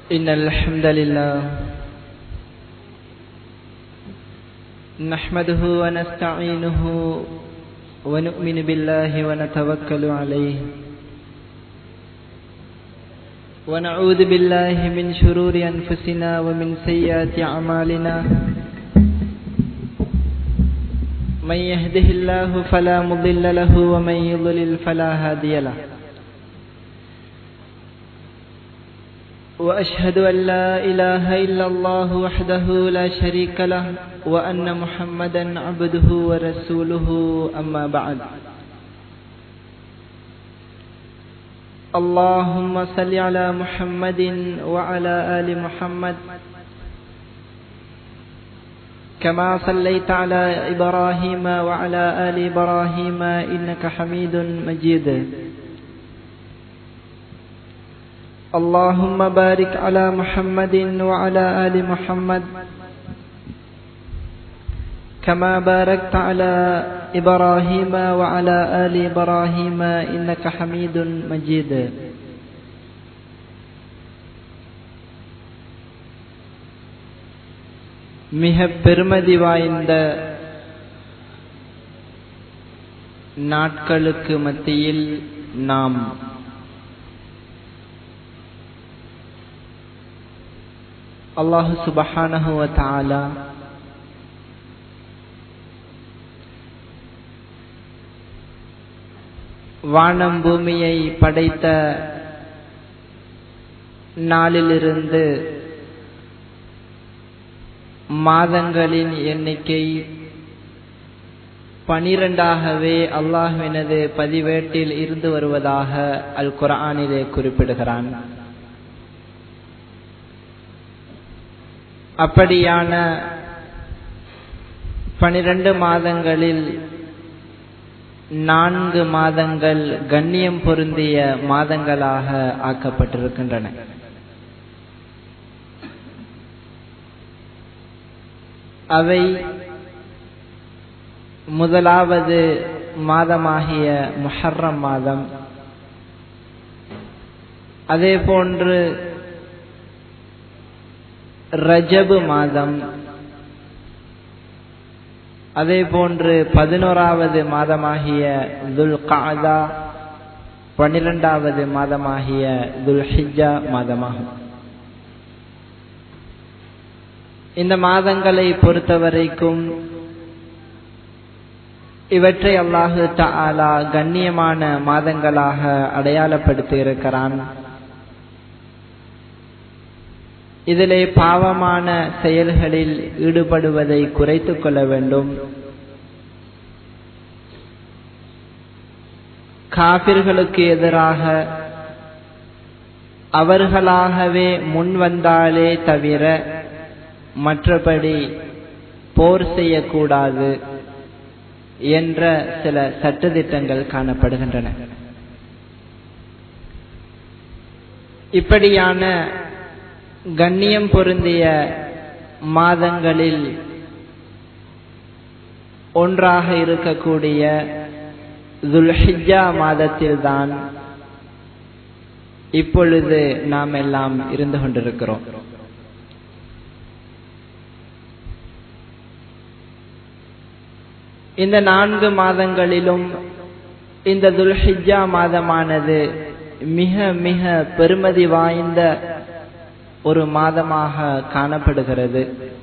إن الحمد لله نحمده ونستعينه ونؤمن بالله ونتوكل عليه ونعوذ بالله من شرور أنفسنا ومن سيئات أعمالنا من يهده الله فلا مضل له ومن يضلل فلا هادي له وأشهد أن لا إله إلا الله وحده لا شريك له وأن محمدا عبده ورسوله أما بعد اللهم صل على محمد وعلى آل محمد كما صليت على إبراهيم وعلى آل إبراهيم إنك حميد مجيد اللهم بارك على محمد وعلى آل محمد كما باركت على إبراهيم وعلى آل إبراهيم إنك حميد مجيد மிக பெருமதி வாய்ந்த நாட்களுக்கு மத்தியில் நாம் அல்லாஹு சுபஹானஹுவ தாலா வானம் பூமியை படைத்த நாளிலிருந்து மாதங்களின் எண்ணிக்கை பனிரெண்டாகவே அல்லாஹுவினது பதிவேட்டில் இருந்து வருவதாக அல் குரானிலே குறிப்பிடுகிறான் அப்படியான பனிரெண்டு மாதங்களில் நான்கு மாதங்கள் கண்ணியம் பொருந்திய மாதங்களாக ஆக்கப்பட்டிருக்கின்றன அவை முதலாவது மாதமாகிய முஹர்ரம் மாதம் அதே போன்று ரஜபு மாதம் அதே போன்று பதினோராவது மாதமாகிய துல் காதா பன்னிரெண்டாவது மாதமாகிய துல் ஹிஜா மாதமாகும் இந்த மாதங்களை பொறுத்தவரைக்கும் இவற்றை அல்லாஹு தாலா கண்ணியமான மாதங்களாக அடையாளப்படுத்தி இருக்கிறான் இதிலே பாவமான செயல்களில் ஈடுபடுவதை குறைத்துக் கொள்ள வேண்டும் காபிர்களுக்கு எதிராக அவர்களாகவே முன் வந்தாலே தவிர மற்றபடி போர் செய்யக்கூடாது என்ற சில சட்டத்திட்டங்கள் காணப்படுகின்றன இப்படியான கண்ணியம் பொருந்திய மாதங்களில் ஒன்றாக இருக்கக்கூடிய துல்ஹிஜா மாதத்தில்தான் இப்பொழுது நாம் எல்லாம் இருந்து கொண்டிருக்கிறோம் இந்த நான்கு மாதங்களிலும் இந்த துல்ஹிஜா மாதமானது மிக மிக பெருமதி வாய்ந்த ஒரு மாதமாக காணப்படுகிறது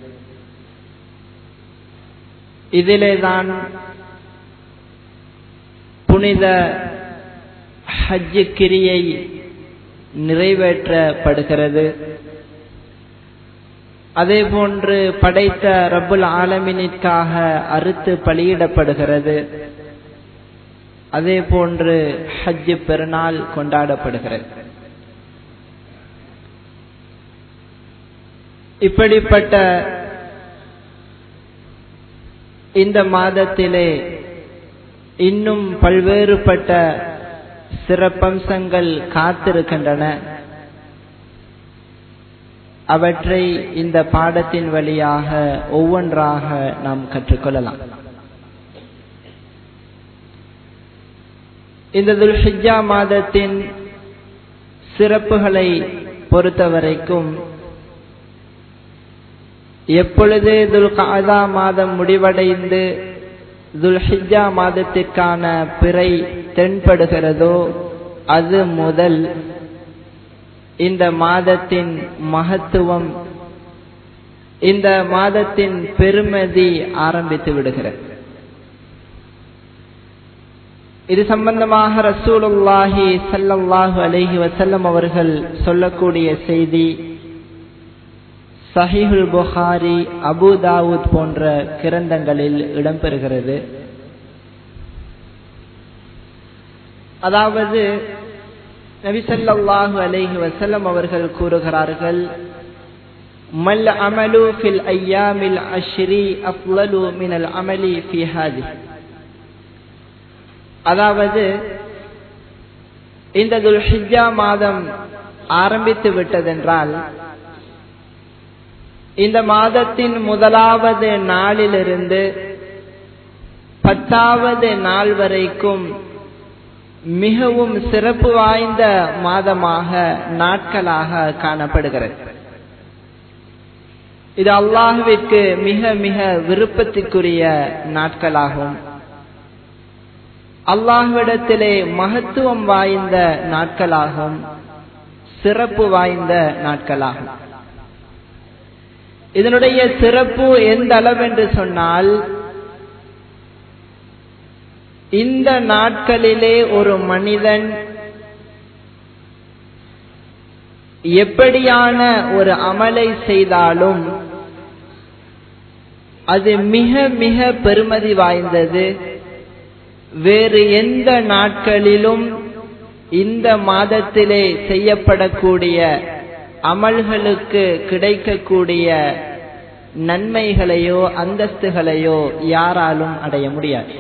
இதிலேதான் புனித ஹஜ்ஜு கிரியை நிறைவேற்றப்படுகிறது அதே போன்று படைத்த ரப்புல் ஆலமினிற்காக அறுத்து பலியிடப்படுகிறது அதே போன்று ஹஜ்ஜு பெருநாள் கொண்டாடப்படுகிறது இப்படிப்பட்ட இந்த மாதத்திலே இன்னும் பல்வேறுபட்ட சிறப்பம்சங்கள் காத்திருக்கின்றன அவற்றை இந்த பாடத்தின் வழியாக ஒவ்வொன்றாக நாம் கற்றுக்கொள்ளலாம் இந்த துல்ஹிஜா மாதத்தின் சிறப்புகளை பொறுத்தவரைக்கும் எப்பொழுது துல் காதா மாதம் முடிவடைந்து துல்ஹிஜா மாதத்திற்கான பிறை தென்படுகிறதோ அது முதல் இந்த மாதத்தின் மகத்துவம் இந்த மாதத்தின் பெருமதி ஆரம்பித்து விடுகிறது இது சம்பந்தமாக ரசூலுல்லாஹி சல்லல்லாஹு அலைஹி வசல்லம் அவர்கள் சொல்லக்கூடிய செய்தி சஹிஹுல் புகாரி அபு தாவூத் போன்ற கிரந்தங்களில் இடம்பெறுகிறது அதாவது நபிசல்லாஹு அலைஹி வசல்லம் அவர்கள் கூறுகிறார்கள் மல் அமலு ஃபில் ஐயாமில் அஷ்ரி அஃலலு மினல் அமலி ஃபி ஹாதி அதாவது இந்த துல்ஹிஜா மாதம் ஆரம்பித்து விட்டதென்றால் இந்த மாதத்தின் முதலாவது நாளிலிருந்து பத்தாவது நாள் வரைக்கும் மிகவும் சிறப்பு வாய்ந்த மாதமாக நாட்களாக காணப்படுகிறது இது அல்லாஹுவிற்கு மிக மிக விருப்பத்திற்குரிய நாட்களாகும் அல்லாஹ்விடத்திலே மகத்துவம் வாய்ந்த நாட்களாகும் சிறப்பு வாய்ந்த நாட்களாகும் இதனுடைய சிறப்பு எந்த அளவென்று சொன்னால் இந்த நாட்களிலே ஒரு மனிதன் எப்படியான ஒரு அமலை செய்தாலும் அது மிக மிக பெருமதி வாய்ந்தது வேறு எந்த நாட்களிலும் இந்த மாதத்திலே செய்யப்படக்கூடிய அமல்களுக்கு கிடைக்கக்கூடிய நன்மைகளையோ அந்தஸ்துகளையோ யாராலும் அடைய முடியாது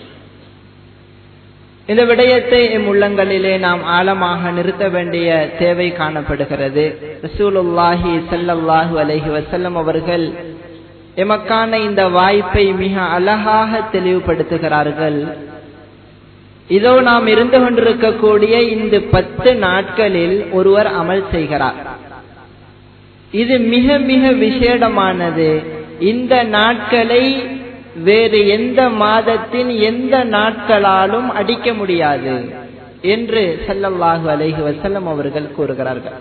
இந்த விடயத்தை எம் உள்ளங்களிலே நாம் ஆழமாக நிறுத்த வேண்டிய தேவை காணப்படுகிறது ரசூலுல்லாஹி சல்லல்லாஹு அலஹி வசல்லம் அவர்கள் எமக்கான இந்த வாய்ப்பை மிக அழகாக தெளிவுபடுத்துகிறார்கள் இதோ நாம் இருந்து கொண்டிருக்கக்கூடிய இந்த பத்து நாட்களில் ஒருவர் அமல் செய்கிறார் இது மிக மிக விசேடமானது இந்த நாட்களை வேறு எந்த மாதத்தின் எந்த நாட்களாலும் அடிக்க முடியாது என்று சல்லல்லாஹு அலைஹி வசல்லம் அவர்கள் கூறுகிறார்கள்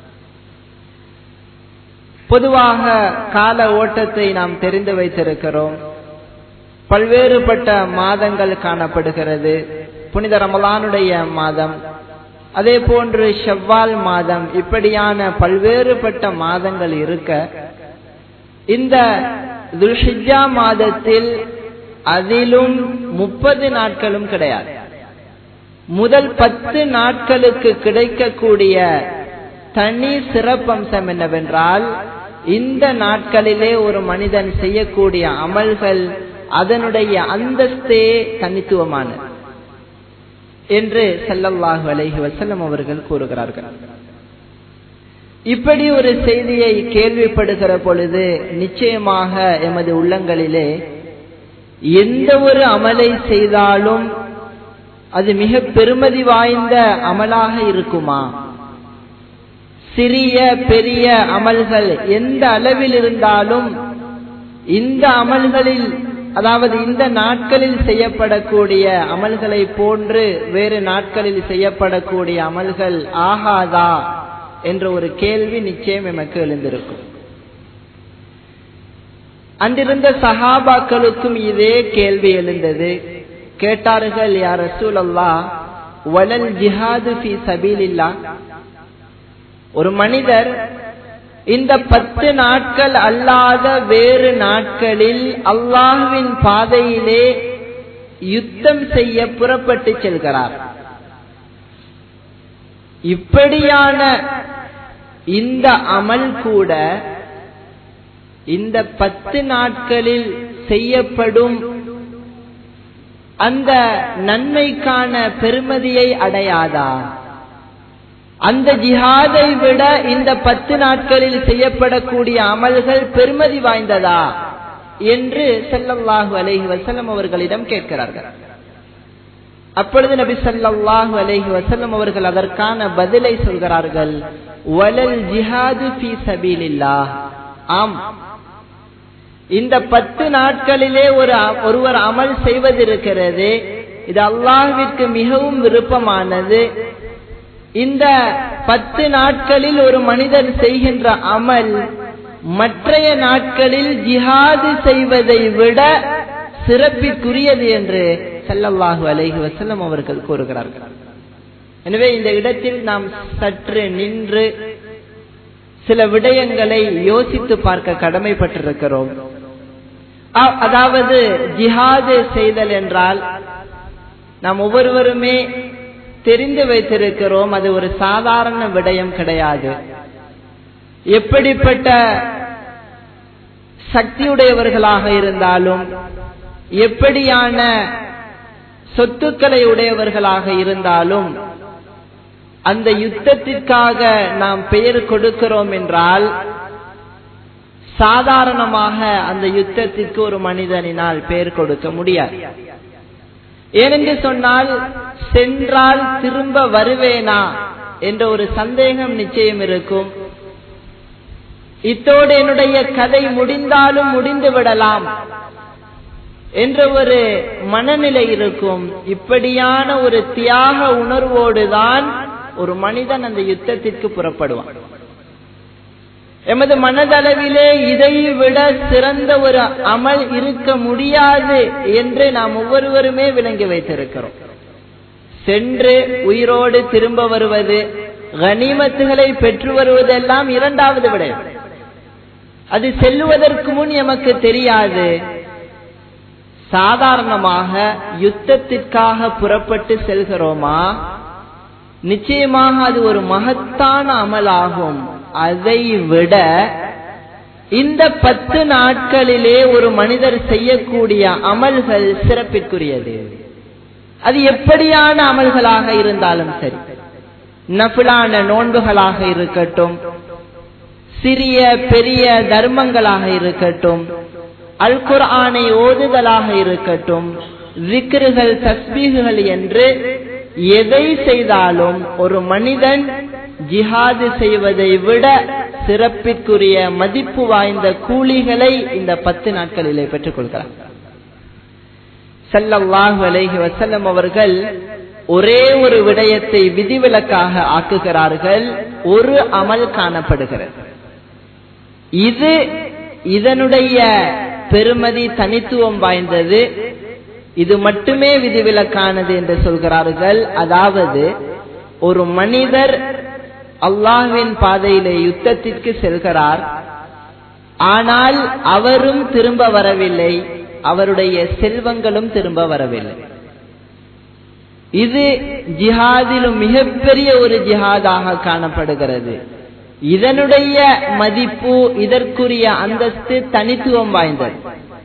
பொதுவாக கால ஓட்டத்தை நாம் தெரிந்து வைத்திருக்கிறோம் பல்வேறுபட்ட மாதங்கள் காணப்படுகிறது புனித ரமலானுடைய மாதம் அதே போன்று செவ்வால் மாதம் இப்படியான பல்வேறுபட்ட மாதங்கள் இருக்க இந்த துல்ஹிஜா மாதத்தில் அதிலும் முப்பது நாட்களும் கிடையாது முதல் பத்து நாட்களுக்கு கிடைக்கக்கூடிய தனி சிறப்பம்சம் என்னவென்றால் இந்த நாட்களிலே ஒரு மனிதன் செய்யக்கூடிய அமல்கள் அதனுடைய அந்தஸ்தே தனித்துவமானது என்று செல்லல்லாஹு அலைஹி வசல்லம் அவர்கள் கூறுகிறார்கள் இப்படி ஒரு செய்தியை கேள்விப்படுகிற பொழுது நிச்சயமாக எமது உள்ளங்களிலே எந்த ஒரு அமலை செய்தாலும் அது மிக பெருமதி வாய்ந்த அமலாக இருக்குமா சிறிய பெரிய அமல்கள் எந்த அளவில் இருந்தாலும் இந்த அமல்களில் அதாவது இந்த நாட்களில் செய்யப்படக்கூடிய அமல்களை போன்று வேறு நாட்களில் செய்யப்படக்கூடிய அமல்கள் ஆகாதா என்ற ஒரு கேள்வி நிச்சயம் எமக்கு எழுந்திருக்கும் அன்றிருந்த சஹாபாக்களுக்கும் இதே கேள்வி எழுந்தது கேட்டார்கள் யார் ரசூல் அல்லா வலல் ஜிஹாது ஃபி சபீலில்லா ஒரு மனிதர் இந்த பத்து நாட்கள் அல்லாத வேறு நாட்களில் அல்லாஹுவின் பாதையிலே யுத்தம் செய்ய புறப்பட்டு செல்கிறார் இப்படியான இந்த அமல் கூட இந்த பத்து நாட்களில் செய்யப்படும் அந்த நன்மைக்கான பெருமதியை அடையாதா அந்த ஜிஹாதை விட இந்த பத்து நாட்களில் செய்யப்படக்கூடிய அமல்கள் பெருமதி வாய்ந்ததா என்று செல்லல்லாஹு அலைஹி வசல்லம் அவர்களிடம் கேட்கிறார்கள் அப்பொழுது நபி ஸல்லல்லாஹு அலைஹி வஸல்லம் அவர்கள் அதற்கான பதிலை சொல்கிறார்கள் வலல் ஜிஹாது ஃபீ சபீலில்லாஹ் ஆம் இந்த பத்து நாட்களிலே ஒரு ஒருவர் அமல் செய்வதிருக்கிறது இது அல்லாஹ்விற்கு மிகவும் விருப்பமானது இந்த பத்து நாட்களில் ஒரு மனிதன் செய்கின்ற அமல் மற்றைய நாட்களில் ஜிஹாது செய்வதை விட சிறப்பிற்குரியது என்று ஸல்லல்லாஹு அலைஹி வஸல்லம் அவர்கள் கூறுகிறார்கள் எனவே இந்த இடத்தில் நாம் சற்று நின்று சில விடயங்களை யோசித்து பார்க்க கடமைப்பட்டிருக்கிறோம் அ- அதாவது ஜிஹாது செய்தல் என்றால் நாம் ஒவ்வொருவருமே தெரிந்து வைத்திருக்கிறோம் அது ஒரு சாதாரண விடயம் கிடையாது எப்படிப்பட்ட சக்தியுடையவர்களாக இருந்தாலும் எப்படியான சொத்துக்களை உடையவர்களாக இருந்தாலும் அந்த யுத்தத்திற்காக நாம் பெயர் கொடுக்கிறோம் என்றால் சாதாரணமாக அந்த யுத்தத்திற்கு ஒரு மனிதனினால் பெயர் கொடுக்க முடியாது ஏனென்று சொன்னால் சென்றால் திரும்ப வருவேனா என்ற ஒரு சந்தேகம் நிச்சயம் இருக்கும் இத்தோடு என்னுடைய கதை முடிந்தாலும் முடிந்து விடலாம் என்ற ஒரு மனநிலை இருக்கும் இப்படியான ஒரு தியாக உணர்வோடுதான் ஒரு மனிதன் அந்த யுத்தத்திற்கு புறப்படுவான் எமது மனதளவிலே இதை விட சிறந்த ஒரு அமல் இருக்க முடியாது என்று நாம் ஒவ்வொருவருமே விளங்கி வைத்திருக்கிறோம் சென்று உயிரோடு திரும்ப வருவது கனிமத்துகளை பெற்று வருவதெல்லாம் இரண்டாவது விடயம் அது செல்லுவதற்கு முன் எமக்கு தெரியாது சாதாரணமாக யுத்தத்திற்காக புறப்பட்டு செல்கிறோமா நிச்சயமாக அது ஒரு மகத்தான அமலாகும் அதை விட இந்த பத்து நாட்களிலே ஒரு மனிதர் செய்யக்கூடிய அமல்கள் சிறப்பிற்குரியது அது எப்படியான அமல்களாக இருந்தாலும் சரி நபிலான நோன்புகளாக இருக்கட்டும் சிறிய பெரிய தர்மங்களாக இருக்கட்டும் அல் குர்ஆனை ஓதுதலாக இருக்கட்டும் விக்ருகள் தஸ்பீகுகள் என்று எதை செய்தாலும் ஒரு மனிதன் ஜிஹாது செய்வதை விட சிறப்பிற்குரிய மதிப்பு வாய்ந்த கூலிகளை இந்த பத்து நாட்களிலே பெற்றுக் கொள்கிறார் ஸல்லல்லாஹு அலைஹி வஸல்லம் அவர்கள் ஒரே ஒரு விடயத்தை விதிவிலக்காக ஆக்குகிறார்கள் ஒரு அமல் காணப்படுகிறது இது இதனுடைய பெருமதி தனித்துவம் வாய்ந்தது இது மட்டுமே விதிவிலக்கானது என்று சொல்கிறார்கள் அதாவது ஒரு மனிதர் அல்லாஹ்வின் பாதையிலே யுத்தத்திற்கு செல்கிறார் ஆனால் அவரும் திரும்ப வரவில்லை அவருடைய செல்வங்களும் திரும்ப வரவில்லை இது ஜிஹாதிலும் மிகப்பெரிய ஒரு ஜிஹாதாக காணப்படுகிறது இதனுடைய மதிப்பு இதற்குரிய அந்தஸ்து தனித்துவம் வாய்ந்தது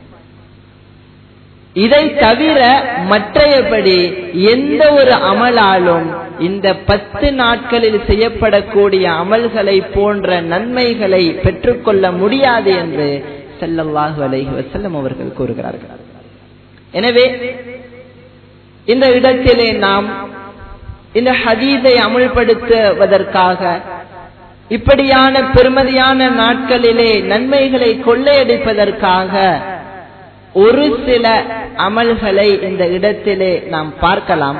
இதை தவிர மற்றையபடி எந்த ஒரு அமலாலும் இந்த பத்து நாட்களில் செய்யப்படக்கூடிய அமல்களை போன்ற நன்மைகளை பெற்றுக்கொள்ள முடியாது என்று ஸல்லல்லாஹு அலைஹி வஸல்லம் அவர்கள் கூறுகிறார்கள் எனவே இந்த இடத்திலே நாம் இந்த ஹதீஸை அமுல்படுத்துவதற்காக இப்படியான பெருமதியான நாட்களிலே நன்மைகளை கொள்ளையடிப்பதற்காக ஒரு சில அமல்களை இந்த இடத்திலே நாம் பார்க்கலாம்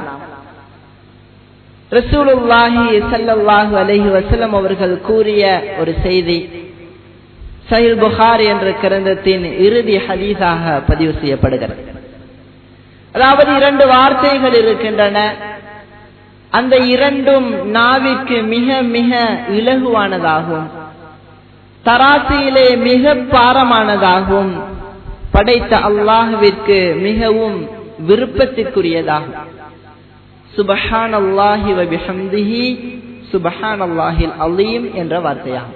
ரசூலுல்லாஹி ஸல்லல்லாஹு அலைஹி வஸல்லம் அவர்கள் கூறிய ஒரு செய்தி சஹீல் புகாரி என்ற கிரந்தத்தின் இறுதி ஹதீஸாக பதிவு செய்யப்படுகிறது அதாவது இரண்டு வார்த்தைகள் இருக்கின்றன அந்த இரண்டும் நாவிற்கு மிக மிக இலகுவானதாகும் தராசியிலே மிக பாரமானதாகும் படைத்த அல்லாஹுவிற்கு மிகவும் விருப்பத்திற்குரியதாகும் சுபஹான் அல்லாஹி வபிஹம்திஹி சுபஹான் அல்லாஹில் அலீம் என்ற வார்த்தையாகும்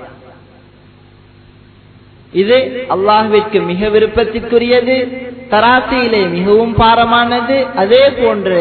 இது அல்லாஹ்விற்கு மிக விருப்பத்திற்குரியது தராசியிலே மிகவும் பாரமானது அதே போன்று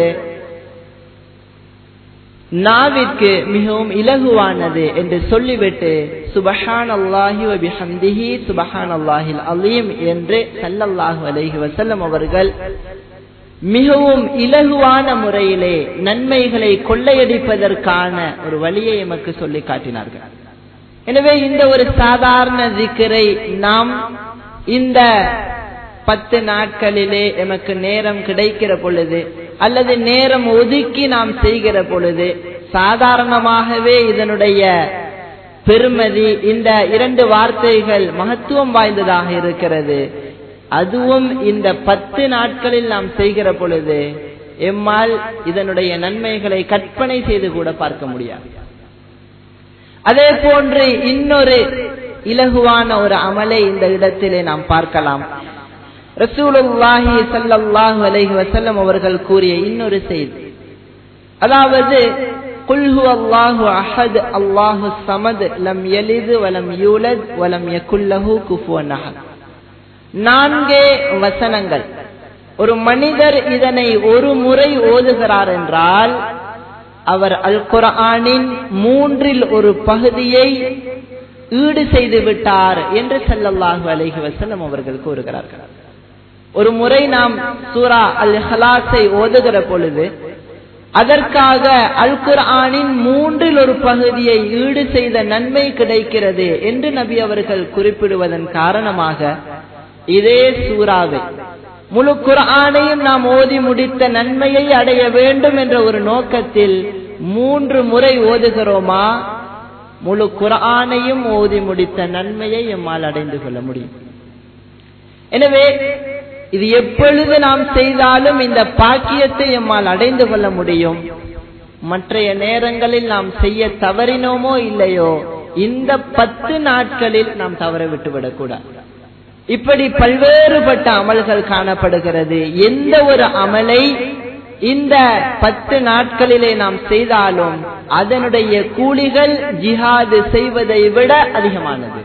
நாவிற்கு மிகவும் இலகுவானது என்று சொல்லிவிட்டு சுபஹான் அல்லாஹி வபிஹம்திஹி சுபஹான் அல்லாஹில் அலீம் என்று சல்லல்லாஹு அலைஹி வசல்லம் அவர்கள் மிகவும் இலகுவான முறையிலே நன்மைகளை கொள்ளையடிப்பதற்கான ஒரு வழியை எமக்கு சொல்லி காட்டினார்கள் எனவே இந்த ஒரு சாதாரண திக்கரை நாம் இந்த பத்து நாட்களிலே எமக்கு நேரம் கிடைக்கிற பொழுது அல்லது நேரம் ஒதுக்கி நாம் செய்கிற பொழுது சாதாரணமாகவே இதனுடைய பெருமதி இந்த இரண்டு வார்த்தைகள் மகத்துவம் வாய்ந்ததாக இருக்கிறது அதுவும் இந்த பத்து நாட்களில் நாம் செய்கிற பொழுது எம்மால் இதனுடைய நன்மைகளை கற்பனை செய்து கூட பார்க்க முடியாது அதே போன்று இன்னொரு இலகுவான ஒரு அமலை இந்த இடத்திலே நாம் பார்க்கலாம் ரசூலுல்லாஹி சல்லல்லாஹு அலைஹி வஸல்லம் அவர்கள் கூறிய இன்னொரு செய்தி அதாவது குல் ஹுவ அல்லாஹு அஹத் அல்லாஹு ஸமத் லம் யலிது வலம் யூலத் வலம் யகுல் லஹு குஃபுவன் அஹத் நான்கே வசனங்கள் ஒரு மனிதர் இதனை ஒரு முறை ஓதுகிறார் என்றால் அவர் அல் குர்ஆனின் மூன்றில் ஒரு பகுதியை ஈடு செய்து விட்டார் என்று ஸல்லல்லாஹு அலைஹி வஸல்லம் அவர்கள் கூறுகிறார்கள் ஒரு முறை நாம் சூரா அல் ஹலாஸை ஓதுகிற பொழுது அதற்காக அல் குர்ஆனின் மூன்றில் ஒரு பகுதியை ஈடு செய்த நன்மை கிடைக்கிறது என்று நபி அவர்கள் குறிப்பிடுவதன் காரணமாக இதே சூறாவை முழு குர்ஆனையும் நாம் ஓதி முடித்த நன்மையை அடைய வேண்டும் என்ற ஒரு நோக்கத்தில் மூன்று முறை ஓதுகிறோமா முழு குர்ஆனையும் ஓதி முடித்த நன்மையை எம்மால் அடைந்து கொள்ள முடியும் எனவே இது எப்பொழுது நாம் செய்தாலும் இந்த பாக்கியத்தை எம்மால் அடைந்து கொள்ள முடியும் மற்றைய நேரங்களில் நாம் செய்ய தவறினோமோ இல்லையோ இந்த பத்து நாட்களில் நாம் தவற விட்டுவிடக் கூடாது இப்படி பல்வேறுபட்ட அமல்கள் காணப்படுகிறது எந்த ஒரு அமலை இந்த பத்து நாட்களிலே நாம் செய்தாலும் அதனுடைய கூலிகள் ஜிஹாது செய்வதை விட அதிகமானது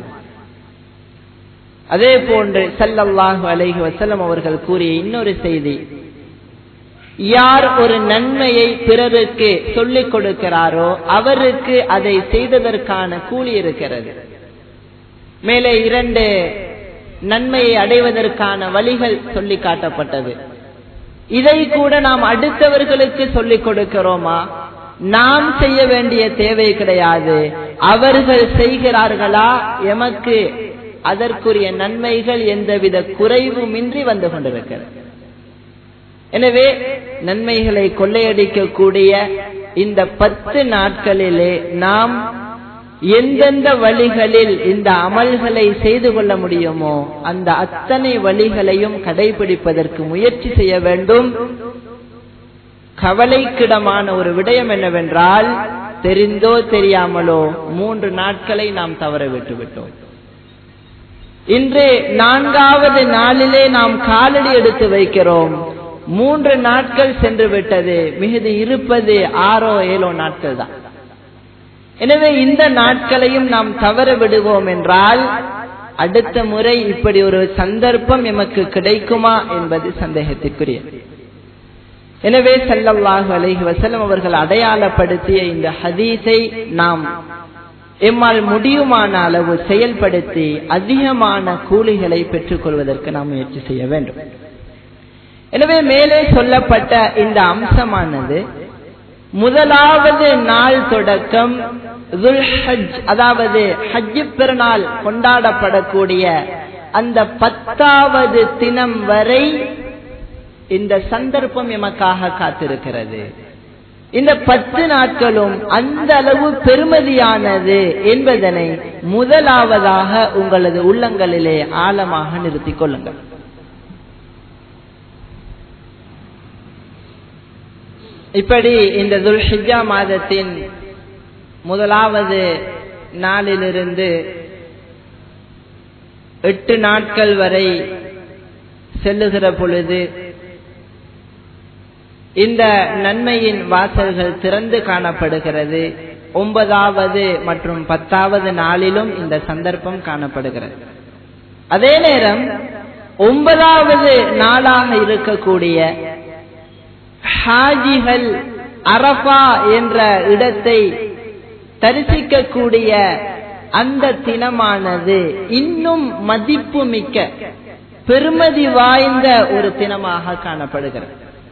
அதே போன்று சல்லல்லாஹு அலைஹி வசல்லம் அவர்கள் கூறிய இன்னொரு செய்தி யார் ஒரு நன்மையை பிறருக்கு சொல்லிக் கொடுக்கிறாரோ அவருக்கு அதை செய்ததற்கான கூலி இருக்கிறது மேலே இரண்டு நன்மையை அடைவதற்கான வழிகள் சொல்லி காட்டப்பட்டது இதை கூட நாம் அடுத்தவர்களுக்கு சொல்லிக் கொடுக்கிறோமா நாம் செய்ய வேண்டிய தேவை கிடையாது அவர்கள் செய்கிறார்களா எமக்கு அதற்குரிய நன்மைகள் எந்தவித குறைவுமின்றி வந்து கொண்டிருக்கிறது எனவே நன்மைகளை கொள்ளையடிக்கக்கூடிய இந்த பத்து நாட்களிலே நாம் எந்தெந்த வழிகளில் இந்த அமல்களை செய்து கொள்ள முடியுமோ அந்த அத்தனை வழிகளையும் கடைபிடிப்பதற்கு முயற்சி செய்ய வேண்டும் கவலைக்கிடமான ஒரு விடயம் என்னவென்றால் தெரிந்தோ தெரியாமலோ மூன்று நாட்களை நாம் தவற விட்டு விட்டோம் இன்று நான்காவது நாளிலே நாம் காலடி எடுத்து வைக்கிறோம் மூன்று நாட்கள் சென்று விட்டது மிகுதி இருப்பது ஆறோ ஏழோ நாட்கள் தான் எனவே இந்த நாட்களையும் நாம் தவற விடுவோம் என்றால் அடுத்த முறை இப்படி ஒரு சந்தர்ப்பம் எமக்கு கிடைக்குமா என்பது சந்தேகத்திற்குரிய எனவே சல்லல்லாஹு அலைஹி வசல்லம் அவர்கள் அடையாளப்படுத்திய இந்த ஹதீஸை நாம் எம்மால் முடியுமான அளவு செயல்படுத்தி அதிகமான கூலிகளை பெற்றுக் கொள்வதற்கு நாம் முயற்சி செய்ய வேண்டும் எனவே மேலே சொல்லப்பட்ட இந்த அம்சமானது முதலாவது நாள் தொடக்கம் ஹஜ் அதாவது ஹஜ் பெருநாள் கொண்டாடப்படக்கூடிய அந்த பத்தாவது தினம் வரை இந்த சந்தர்ப்பம் எமக்காக காத்திருக்கிறது இந்த பத்து நாட்களும் அந்த அளவு பெருமதியானது என்பதனை முதலாவதாக உங்களது உள்ளங்களிலே ஆழமாக நிறுத்திக் கொள்ளுங்கள் இப்படி இந்த துல்ஹிஜா மாதத்தின் முதலாவது நாளிலிருந்து எட்டு நாட்கள் வரை செல்லுகிற பொழுது இந்த நன்மையின் வாசல்கள் திறந்து காணப்படுகிறது ஒன்பதாவது மற்றும் பத்தாவது நாளிலும் இந்த சந்தர்ப்பம் காணப்படுகிறது அதே நேரம் ஒன்பதாவது நாளாக இருக்கக்கூடிய ஹாஜிகள் அரபா என்ற இடத்தை தரிசிக்கக்கூடிய அந்த தினமானது இன்னும் மதிப்பு மிக்க பெருமதி வாய்ந்த ஒரு தினமாக காணப்படுகிறது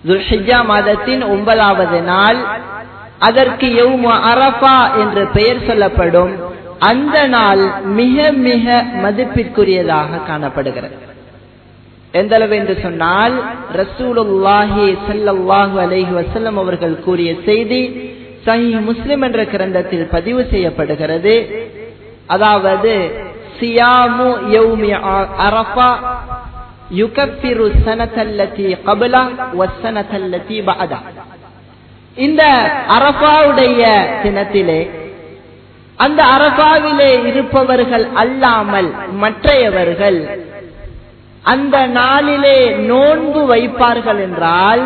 துல்ஹிஜா மாதத்தின் ஒன்பதாவது நாள் அதற்கு யௌம அரஃபா என்று பெயர் சொல்லப்படும் அந்த நாள் மிக மிக மதிப்பிற்குரியதாக காணப்படுகிறது எந்த அளவு என்று சொன்னால் ரசூலுல்லாஹி சல்லல்லாஹு அலைஹி வஸல்லம் அவர்கள் கூறிய செய்தி சஹி முஸ்லிம் என்ற கிரந்தத்தில் பதிவு செய்யப்படுகிறது அதாவது சியாமு யௌமி அரஃபா யுகப்பிரு சனத்தல்லதி கபலா வசனத்தல்லதி பஅதா இந்த அரபாவுடைய தினத்திலே அந்த அரபாவிலே இருப்பவர்கள் அல்லாமல் மற்றையவர்கள் அந்த நாளிலே நோன்பு வைப்பார்கள் என்றால்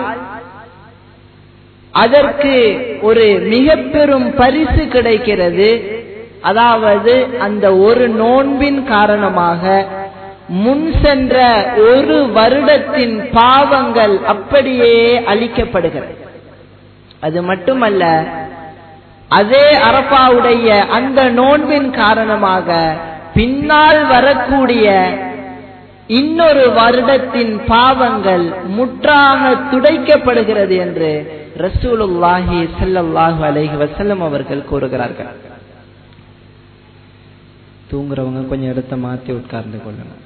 அதற்கு ஒரு மிக பெரும் பரிசு கிடைக்கிறது அதாவது அந்த ஒரு நோன்பின் காரணமாக முன் சென்ற ஒரு வருடத்தின் பாவங்கள் அப்படியே அழிக்கப்படுகிறது அது மட்டுமல்ல அதே அரபாவுடைய அந்த நோன்பின் காரணமாக பின்னால் வரக்கூடிய இன்னொரு வருடத்தின் பாவங்கள் முற்றாக துடைக்கப்படுகிறது என்று ரசூலுல்லாஹி ஸல்லல்லாஹு அலைஹி வஸல்லம் அவர்கள் கூறுகிறார்கள் தூங்குறவங்க கொஞ்சம் இடத்த மாத்தி உட்கார்ந்து கொள்ளணும்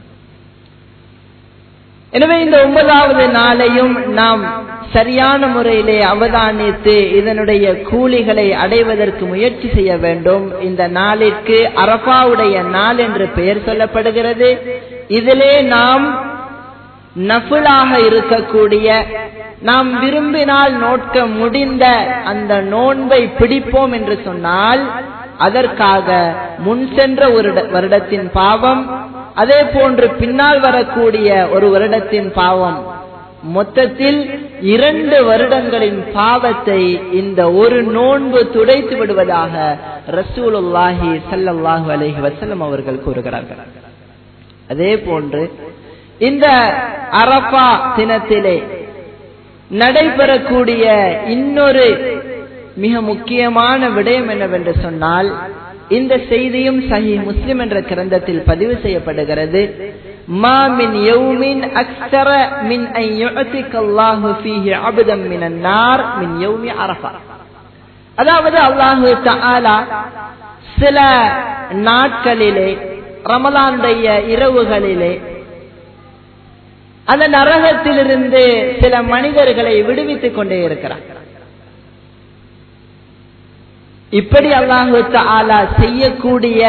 எனவே இந்த ஒன்பதாவது நாளையும் நாம் சரியான முறையிலே அவதானித்து இதனுடைய கூலிகளை அடைவதற்கு முயற்சி செய்ய வேண்டும் இந்த நாளிற்கு அரபாவுடைய நாள் என்று பெயர் சொல்லப்படுகிறது இதிலே நாம் நஃபுலாக இருக்கக்கூடிய நாம் விரும்பினால் நோட்க முடிந்த அந்த நோன்பை பிடிப்போம் என்று சொன்னால் அதற்காக முன் சென்ற ஒரு வருடத்தின் பாவம் அதே போன்று பின்னால் வரக்கூடிய ஒரு வருடத்தின் பாவம் மொத்தத்தில் இரண்டு வருடங்களின் பாவத்தை இந்த ஒரு நோன்பு துடைத்து விடுவதாக ரசூலுல்லாஹி சல்லல்லாஹு அலைஹி வஸல்லம் அவர்கள் கூறுகிறார்கள் அதே போன்று இந்த அரபா தினத்திலே நடைபெறக்கூடிய இன்னொரு மிக முக்கியமான விடயம் என்னவென்று சொன்னால் இந்த செய்தியும் சஹி முஸ்லிம் என்ற கிரந்தத்தில் பதிவு செய்யப்படுகிறது ما من يوم أكثر من أن يعتق الله فيه عبدا من النار من يوم عرفة அதாவது அல்லாஹு தஆலா சில நாட்களிலே ரமலானுடைய இரவுகளிலே அந்த நரகத்திலிருந்து சில மனிதர்களை விடுவித்துக் கொண்டே இருக்கிறார் இப்படி அல்லாஹு தாலா செய்யக்கூடிய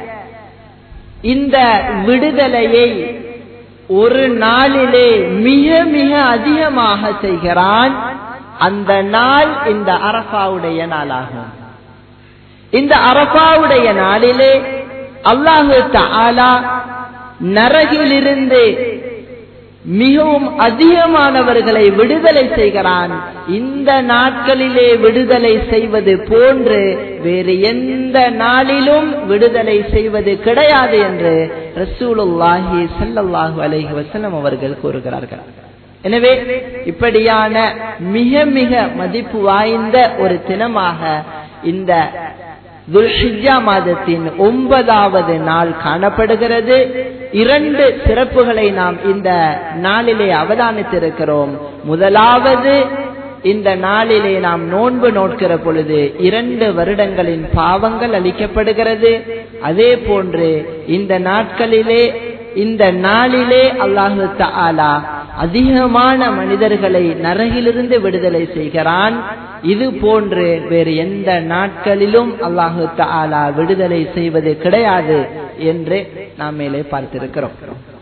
இந்த விடுதலையை ஒரு நாளிலே மிக மிக அதிகமாக செய்கிறான் அந்த நாள் இந்த அரபாவுடைய நாளாகும் இந்த அரபாவுடைய நாளிலே அல்லாஹு தாலா நரகிலிருந்து மிகவும் அதிகமானவர்களை விடுதலை செய்கிறான் இந்த நாட்களிலே விடுதலை செய்வது போன்று வேறு எந்த நாளிலும் விடுதலை செய்வது கிடையாது என்று ரசூலுல்லாஹி சல்லல்லாஹு அலைஹி வஸல்லம் அவர்கள் கூறுகிறார்கள் எனவே இப்படியான மிக மிக மதிப்பு வாய்ந்த ஒரு தினமாக இந்த துல்ஹிஜா மாதத்தின் ஒன்பதாவது நாள் காணப்படுகிறது இரண்டு சிறப்புகளை நாம் இந்த நாளிலே அவதானித்திருக்கிறோம் முதலாவது இந்த நாளிலே நாம் நோன்பு நோட்கிற பொழுது இரண்டு வருடங்களின் பாவங்கள் அளிக்கப்படுகிறது அதே போன்று இந்த நாட்களிலே இந்த நாளிலே அல்லாஹு தாலா அதிகமான மனிதர்களை நரகிலிருந்து விடுதலை செய்கிறான் இது போன்று வேறு எந்த நாட்களிலும் அல்லாஹு தாலா விடுதலை செய்வது கிடையாது என்று நாம் மேலே பார்த்திருக்கிறோம்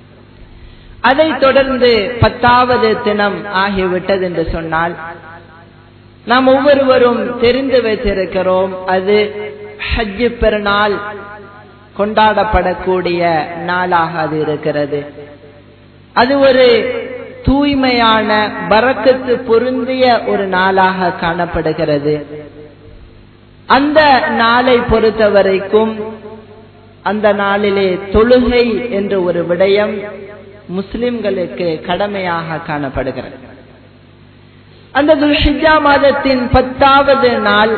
அதை தொடர்ந்து பத்தாவது தினம் ஆகிவிட்டது என்று சொன்னால் நாம் ஒவ்வொருவரும் தெரிந்து வைத்திருக்கிறோம் அது ஹஜ்ஜு பெருநாள் கொண்டாடப்படக்கூடிய நாளாக அது இருக்கிறது அது ஒரு தூய்மையான பறக்கத்து பொருந்திய ஒரு நாளாக காணப்படுகிறது அந்த நாளை பொறுத்த வரைக்கும் அந்த நாளிலே தொழுகை என்ற ஒரு விடயம் முஸ்லிம்களுக்கு கடமையாக காணப்படுகிறது அந்த துல்ஹிஜா மாதத்தின் பத்தாவது நாள்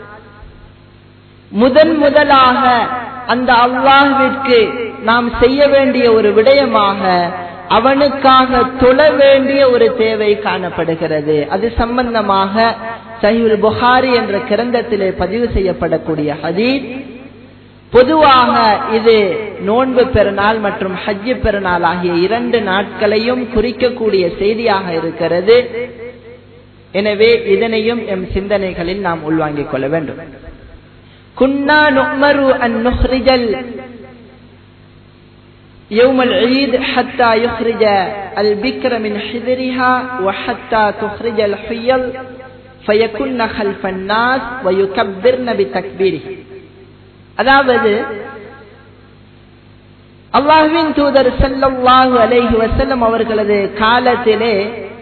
முதன் முதலாக அந்த அல்லாஹ்விற்கு நாம் செய்ய வேண்டிய ஒரு விடயமாக அவனுக்காக தொழ வேண்டிய ஒரு தேவை காணப்படுகிறது அது சம்பந்தமாக சஹிவுல் புகாரி என்ற கிரந்தத்திலே பதிவு செய்யப்படக்கூடிய ஹதீஸ் பொதுவாக இது நோன்பு பெருநாள் மற்றும் ஹஜ்ஜு பெருநாள் ஆகிய இரண்டு நாட்களையும் குறிக்கக்கூடிய செய்தியாக இருக்கிறது எனவே இதனையும் எம் சிந்தனைகளில் நாம் உள்வாங்கிக் கொள்ள வேண்டும் குன்னா நுமரு அன் நுஹ்ரிஜல் يوم العيد حتى يخرج البكر من حذرها وحتى تخرج الحيل فيكن خلف الناس ويكبرن بتكبيره அதாவது அல்லாஹுவின் தூதர் செல்லல்லாஹு அலைஹி வசல்லம் அவர்களது காலத்திலே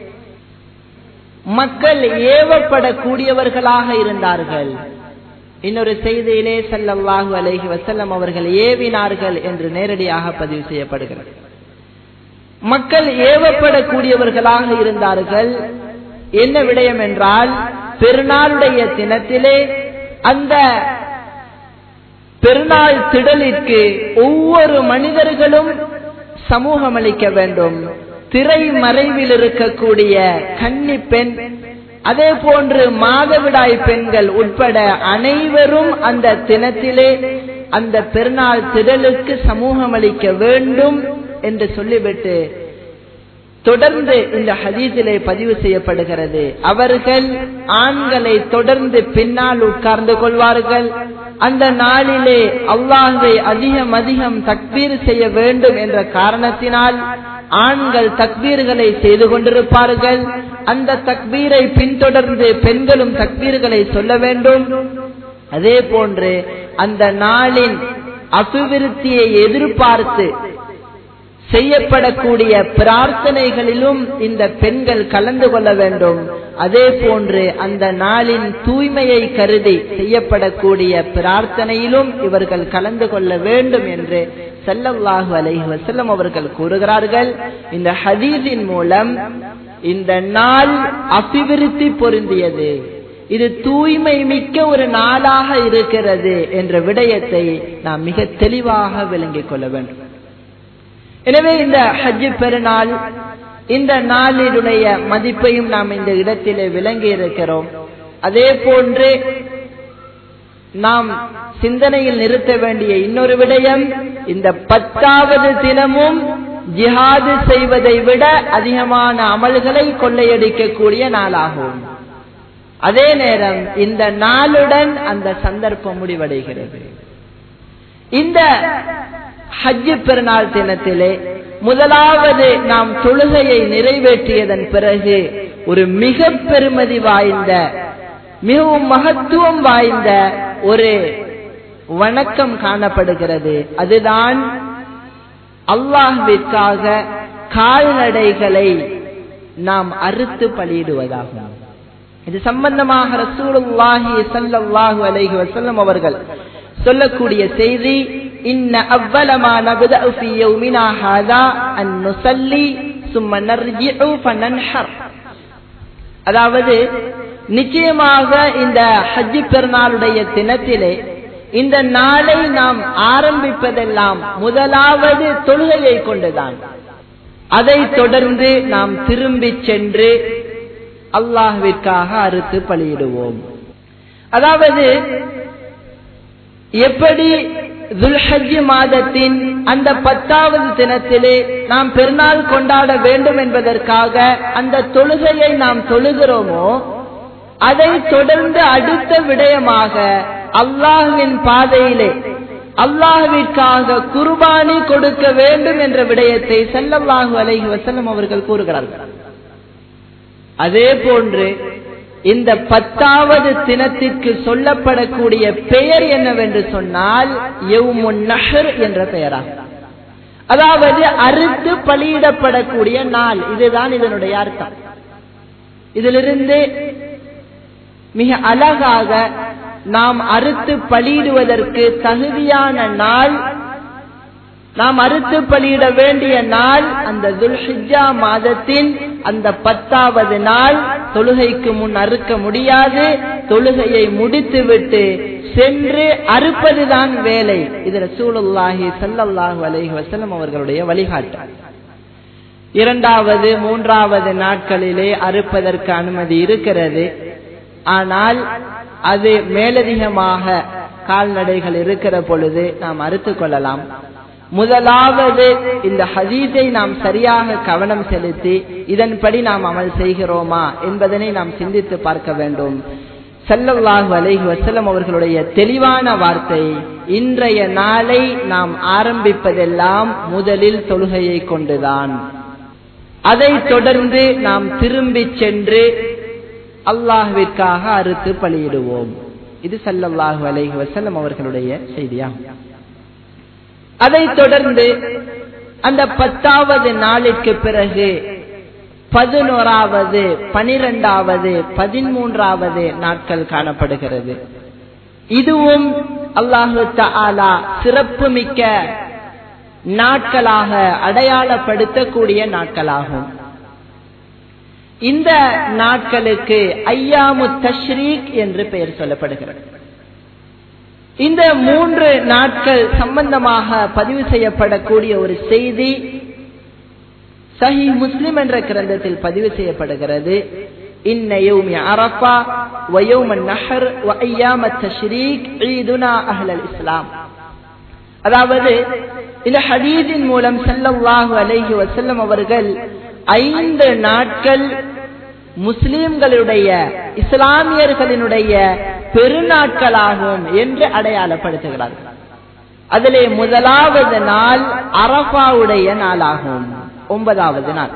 மக்கள் ஏவப்படக்கூடியவர்களாக இருந்தார்கள் இன்னொரு செய்தியிலே செல்லல்லாஹு அலைஹி வசல்லம் அவர்கள் ஏவினார்கள் என்று நேரடியாக பதிவு செய்யப்படுகிறது மக்கள் ஏவப்படக்கூடியவர்களாக இருந்தார்கள் என்ன விடயம் என்றால் பெருநாளுடைய தினத்திலே அந்த பெருநாள் திடலிற்கு ஒவ்வொரு மனிதர்களும் சமூகம் அளிக்க வேண்டும் திரை மறைவில் இருக்கக்கூடிய கன்னி பெண் அதே போன்று மாதவிடாய் பெண்கள் உட்பட அனைவரும் அந்த தினத்திலே அந்த பெருநாள் திடலுக்கு சமூகம் அளிக்க வேண்டும் என்று சொல்லிவிட்டு தொடர்ந்து இந்த ஹதீஸிலே பதிவு செய்யப்படுகிறது அவர்கள் ஆண்களை தொடர்ந்து பின்னால் உட்கார்ந்து கொள்வார்கள் அந்த நாளிலே அல்லாஹை அதிகம் அதிகம் தக்பீர் செய்ய வேண்டும் என்ற காரணத்தினால் ஆண்கள் தக்பீர்களை செய்து கொண்டிருப்பார்கள் அந்த தக்பீரை பின்தொடர்ந்து பெண்களும் தக்பீர்களை சொல்ல வேண்டும் அதே போன்று அந்த நாளின் அபிவிருத்தியை எதிர்பார்த்து செய்யப்படக்கூடிய பிரார்த்தனைகளிலும் இந்த பெண்கள் கலந்து கொள்ள வேண்டும் அதே போன்று அந்த நாளின் தூய்மையை கருதி செய்யப்படக்கூடிய பிரார்த்தனையிலும் இவர்கள் கலந்து கொள்ள வேண்டும் என்று செல்லல்லாஹு அலைஹி வசல்லம் அவர்கள் கூறுகிறார்கள் இந்த ஹதீஸின் மூலம் இந்த நாள் அபிவிருத்தி பொருந்தியது இது தூய்மை மிக்க ஒரு நாளாக இருக்கிறது என்ற விடயத்தை நாம் மிக தெளிவாக விளங்கிக் கொள்ள வேண்டும் எனவே இந்த ஹஜ்ஜு பெருநாள் இந்த நாளினுடைய மதிப்பையும் நாம் இந்த இடத்திலே விளங்கி இருக்கிறோம் அதே போன்று நாம் சிந்தனையில் நிறுத்த வேண்டிய இன்னொரு விடயம் இந்த பத்தாவது தினமும் ஜிஹாது செய்வதை விட அதிகமான அமல்களை கொள்ளையடிக்கக்கூடிய நாளாகும் அதே நேரம் இந்த நாளுடன் அந்த சந்தர்ப்பம் முடிவடைகிறது இந்த ஹஜ்ஜு பெருநாள் தினத்திலே முதலாவது நாம் தொழுகையை நிறைவேற்றியதன் பிறகு ஒரு மிக பெருமதி வாய்ந்த மிகவும் மகத்துவம் வாய்ந்த ஒரு வணக்கம் காணப்படுகிறது அதுதான் அல்லாஹ்விற்காக கால்நடைகளை நாம் அறுத்து பலியிடுவதாகும் இது சம்பந்தமாக ரசூலுல்லாஹி ஸல்லல்லாஹு அலைஹி வஸல்லம் அவர்கள் சொல்லக்கூடிய செய்தி இன்ன அவ்வளமா நபதஅ ஃபீ யௌமினா ஹாதா அன் நுஸல்லி சும்ம நர்ஜிஉ ஃபனன்ஹர் அதாவது நிச்சயமாக இந்த ஹஜ்ஜி பெருநாளுடைய தினத்திலே இந்த நாளை நாம் ஆரம்பிப்பதெல்லாம் முதலாவது தொழுகையை கொண்டுதான் அதை தொடர்ந்து நாம் திரும்பி சென்று அல்லாஹ்விற்காக அறுத்து பலியிடுவோம் அதாவது எப்படி துல்ஹஜ் மாதத்தின் அந்த பத்தாவது தினத்திலே நாம் பெருநாள் கொண்டாட வேண்டும் என்பதற்காக அந்த தொழுகையை நாம் தொழுகிறோமோ அதை தொடர்ந்து அடுத்த விடயமாக அல்லாஹுவின் பாதையிலே அல்லாஹுவிற்காக குர்பானி கொடுக்க வேண்டும் என்ற விடயத்தை செல்லல்லாஹு அலைஹி வசல்லம் அவர்கள் கூறுகிறார்கள் அதே போன்று இந்த பத்தாவது தினத்திற்கு சொல்லப்படக்கூடிய பெயர் என்னவென்று சொன்னால் நஹர் என்ற பெயராகும் அதாவது அறுத்து பலியிடப்படக்கூடிய நாள் இதுதான் இதனுடைய அர்த்தம் இதிலிருந்து மிக அழகாக நாம் அறுத்து பலியிடுவதற்கு தகுதியான நாள் நாம் அறுத்து பலியிட வேண்டிய நாள் அந்த துல்ஹிஜா மாதத்தின் அந்த பத்தாவது நாள் தொழுகைக்கு முன் அறுக்க முடியாது தொழுகையை முடித்துவிட்டு சென்று அறுப்பதுதான் வேலை இது ரசூலுல்லாஹி சல்லல்லாஹு அலைஹி வஸல்லம் அவர்களுடைய வழிகாட்டு இரண்டாவது மூன்றாவது நாட்களிலே அறுப்பதற்கு அனுமதி இருக்கிறது ஆனால் அது மேலதிகமாக கால்நடைகள் இருக்கிற பொழுது நாம் அறுத்து கொள்ளலாம் முதலாவது இந்த ஹதீஸை நாம் சரியாக கவனம் செலுத்தி இதன்படி நாம் அமல் செய்கிறோமா என்பதனை நாம் சிந்தித்து பார்க்க வேண்டும் செல்லல்லாஹு அலைஹி வசல்லம் அவர்களுடைய தெளிவான வார்த்தை இன்றைய நாளை நாம் ஆரம்பிப்பதெல்லாம் முதலில் தொழுகையை கொண்டுதான் அதை தொடர்ந்து நாம் திரும்பி சென்று அல்லாஹுவிற்காக அறுத்து பலியிடுவோம் இது சல்லல்லாஹு அலைஹி வசல்லம் அவர்களுடைய செய்தியாகும் அதை தொடர்ந்து அந்த பத்தாவது நாளுக்கு பிறகு பதினோராவது பனிரெண்டாவது பதிமூன்றாவது நாட்கள் காணப்படுகிறது இதுவும் அல்லாஹு தாலா சிறப்புமிக்க நாட்களாக அடையாளப்படுத்தக்கூடிய நாட்களாகும் இந்த நாட்களுக்கு ஐயாமு தஷ்ரீக் என்று பெயர் சொல்லப்படுகிறது இந்த மூன்று நாட்கள் சம்பந்தமாக பதிவு செய்யப்படக்கூடிய ஒரு செய்தி சஹி முஸ்லிம் என்ற கிரந்தத்தில் பதிவு செய்யப்படுகிறது இன்ன யௌமி அரஃபா வ யௌம நஹர் வ அய்யாம தஷ்ரீக் ஈதுனா அஹ்லல் இஸ்லாம் அதாவது இந்த ஹதீஸின் மூலம் ஸல்லல்லாஹு அலைஹி வஸல்லம் அவர்கள் ஐந்து நாட்கள் முஸ்லிம்களுடைய இஸ்லாமியர்களினுடைய பெருநாட்களாகும் என்று அடையாளப்படுத்துகிறார்கள் அதிலே முதலாவது நாள் அரபாவுடைய நாளாகும் ஒன்பதாவது நாள்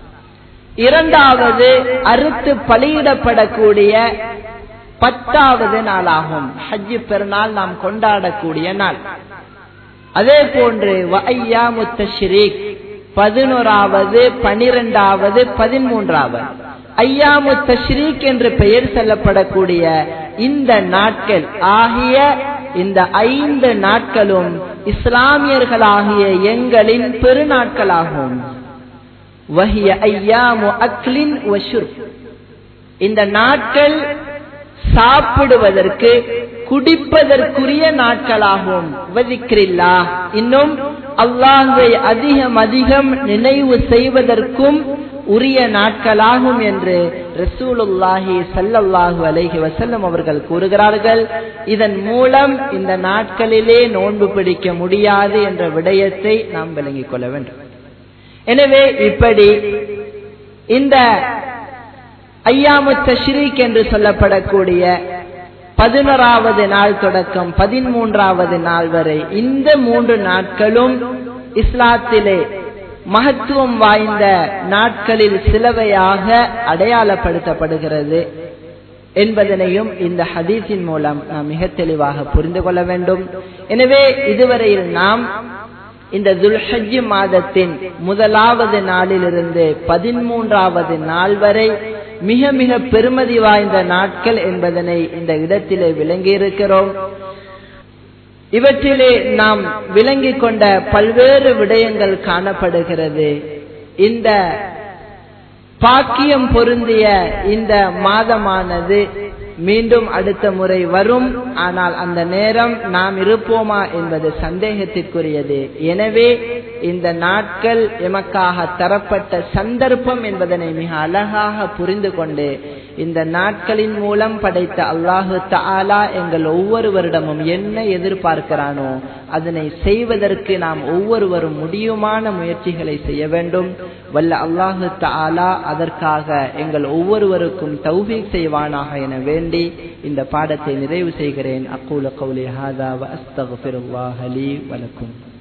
இரண்டாவது அறுத்து பலியிடப்படக்கூடிய பத்தாவது நாளாகும் ஹஜ்ஜு பெருநாள் நாம் கொண்டாடக்கூடிய நாள் அதே போன்று வையாமு தஷ்ரீக் பதினோராவது பனிரெண்டாவது பதிமூன்றாவது ஐயாமு தஷ்ரீக் என்று பெயர் சொல்லப்படக்கூடிய இந்த நாட்கள் ஆகிய இந்த ஐந்து நாட்களும் இஸ்லாமியர்களாகிய எங்களின் பெருநாட்களாகும் வஹிய ஐயாமு அக்லின் வஷுர் இந்த நாட்கள் சாப்பிடுவதற்கு குடிப்பதற்குரிய நாட்களாகும் வதிக்கிறில்லா இன்னும் அல்லாஹை அதிகம் அதிகம் நினைவு செய்வதற்கும் உரிய நாட்களாகும் என்று ரசூலுல்லாஹி சல்லல்லாஹு அலைஹி வசல்லம் அவர்கள் கூறுகிறார்கள் இதன் மூலம் இந்த நாட்களிலே நோன்பு பிடிக்க முடியாது என்ற விடயத்தை நாம் விளங்கிக் கொள்ள வேண்டும் எனவே இப்படி இந்த ஐயாமு தஷ்ரீக் என்று சொல்லப்படக்கூடிய பதினோராவது நாள் தொடக்கம் பதிமூன்றாவது நாள் வரை இந்த மூன்று நாட்களும் இஸ்லாத்திலே மகத்துவம் வாய்ந்த நாட்களில் சிலவையாக அடையாளப்படுத்தப்படுகிறது என்பதனையும் இந்த ஹதீஸின் மூலம் நாம் மிக தெளிவாக புரிந்து கொள்ள வேண்டும் எனவே இதுவரையில் நாம் இந்த துல்ஹஜ் மாதத்தின் முதலாவது நாளிலிருந்து பதிமூன்றாவது நாள் வரை மிக மிக பெருமதி வாய்ந்த நாட்கள் என்பதனை இந்த இடத்திலே விளங்கியிருக்கிறோம் இவற்றிலே நாம் விளங்கிக் கொண்ட பல்வேறு விடயங்கள் காணப்படுகிறது இந்த பாக்கியம் பொருந்திய இந்த மாதமானது மீண்டும் அடுத்த முறை வரும் ஆனால் அந்த நேரம் நாம் இருப்போமா என்பது சந்தேகத்திற்குரியது எனவே இந்த நாட்கள் எமக்காக தரப்பட்ட சந்தர்ப்பம் என்பதனை மிக அழகாக புரிந்து கொண்டு இந்த நாட்களின் மூலம் படைத்த அல்லாஹு தாலா எங்கள் ஒவ்வொருவரிடமும் என்ன எதிர்பார்க்கிறானோ அதனை செய்வதற்கு நாம் ஒவ்வொருவரும் முடியுமான முயற்சிகளை செய்ய வேண்டும் வல்ல அல்லாஹு தாலா அதற்காக எங்கள் ஒவ்வொருவருக்கும் தௌஃபீக் செய்வானாக என வேண்டி இந்த பாடத்தை நிறைவு செய்கிறேன் அக்கூல கௌலி ஹாதா வ அஸ்தகுஃபிருல்லாஹ் லீ வலக்கும்